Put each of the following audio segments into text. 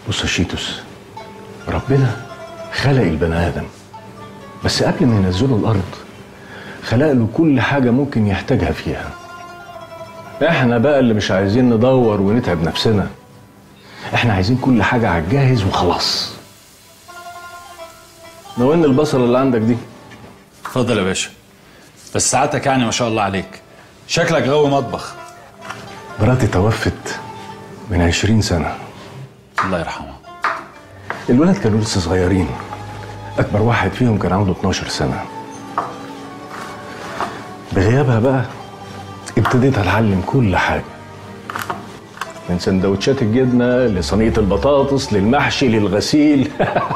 بص يا شيتوس ربنا خلق البني ادم بس قبل ما ينزله الارض خلق له كل حاجه ممكن يحتاجها فيها احنا بقى اللي مش عايزين ندور ونتعب نفسنا احنا عايزين كل حاجه على الجاهز وخلاص نوين البصل اللي عندك دي اتفضل يا باشا بس ساعتك يعني ما شاء الله عليك شكلك غاوي مطبخ مراتي توفت من عشرين سنه الله يرحمها الولاد كانوا لسه صغيرين أكبر واحد فيهم كان عنده 12 سنة بغيابها بقى ابتديت أتعلم كل حاجة من سندوتشات الجبنة لصينية البطاطس للمحشي للغسيل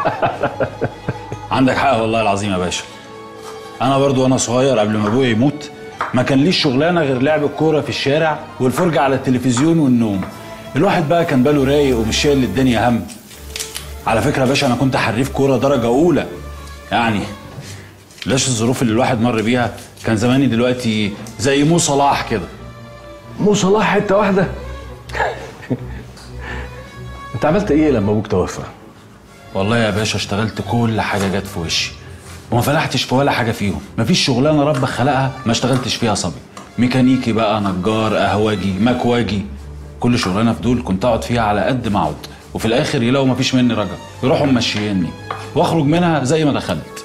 عندك حق والله العظيم يا باشا انا برضو وانا صغير قبل ما ابويا يموت ما كان ليش شغلانه غير لعب الكوره في الشارع والفرجه على التلفزيون والنوم الواحد بقى كان باله رايق ومش شايل الدنيا هم على فكره يا باشا انا كنت حريف كوره درجه اولى يعني لاش الظروف اللي الواحد مر بيها كان زماني دلوقتي زي مو صلاح كده مو صلاح حتة واحدة أنت عملت إيه لما أبوك توفى؟ والله يا باشا اشتغلت كل حاجه جت في وشي وما فلحتش في ولا حاجه فيهم مفيش شغلانه ربك خلقها ما اشتغلتش فيها صبي ميكانيكي بقى نجار قهوجي مكواجي كل شغلانه في دول كنت اقعد فيها على قد ما اقعد وفي الاخر يلاقوا مفيش مني رجا يروحوا ممشيني واخرج منها زي ما دخلت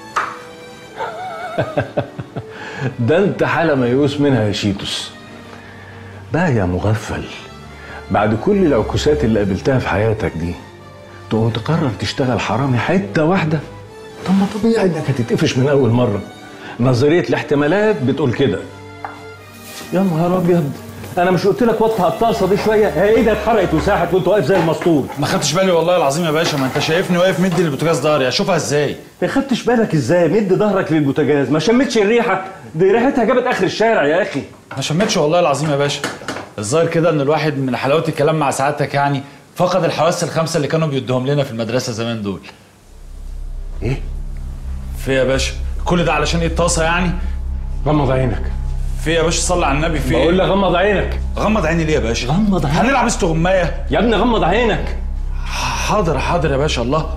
ده أنت حالة ميؤوس منها يا شيتوس بقى يا مغفل بعد كل العكوسات اللي قابلتها في حياتك دي تقوم تقرر تشتغل حرامي حتة واحدة طب ما طبيعي انك هتتقفش من اول مرة نظرية الاحتمالات بتقول كده يا نهار ابيض انا مش قلت لك وطي الطاسه دي شويه هي ايدها اتحرقت وساحت وانت واقف زي المسطول ما خدتش بالي والله العظيم يا باشا ما انت شايفني واقف مدي البوتاجاز ضهري اشوفها ازاي ما خدتش بالك ازاي مد ظهرك للبوتاجاز ما شمتش الريحه دي ريحتها جابت اخر الشارع يا اخي ما شمتش والله العظيم يا باشا الظاهر كده ان الواحد من حلاوه الكلام مع سعادتك يعني فقد الحواس الخمسه اللي كانوا بيدوهم لنا في المدرسه زمان دول ايه في يا باشا كل ده علشان ايه الطاسه يعني غمض عينك في يا باشا صلي على النبي في بقول ايه لك غمض عينك غمض عيني ليه يا باشا غمض عينك هنلعب استغمايه يا ابني غمض عينك حاضر حاضر يا باشا الله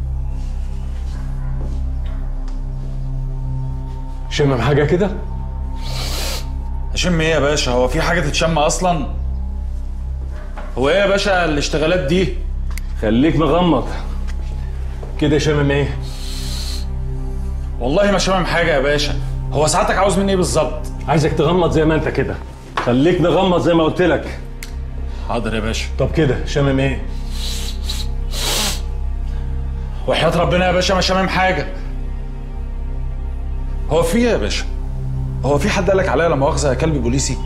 شمم حاجه كده اشم ايه يا باشا هو في حاجه تتشم اصلا هو ايه يا باشا الاشتغالات دي خليك مغمض كده شمم ايه والله ما شامم حاجه يا باشا هو ساعتك عاوز مني ايه بالظبط عايزك تغمض زي ما انت كده خليك مغمض زي ما قلت لك حاضر يا باشا طب كده شمم ايه وحياة ربنا يا باشا ما شامم حاجه هو في ايه يا باشا هو في حد قالك عليا لا مؤاخذه يا كلب بوليسي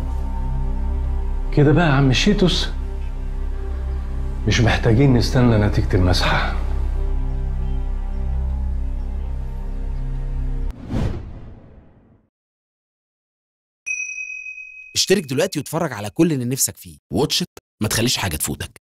كده بقى يا عم شيتوس مش محتاجين نستنى نتيجة المسحة اشترك دلوقتي واتفرج على كل اللي نفسك فيه واتش إت، ما تخليش حاجة تفوتك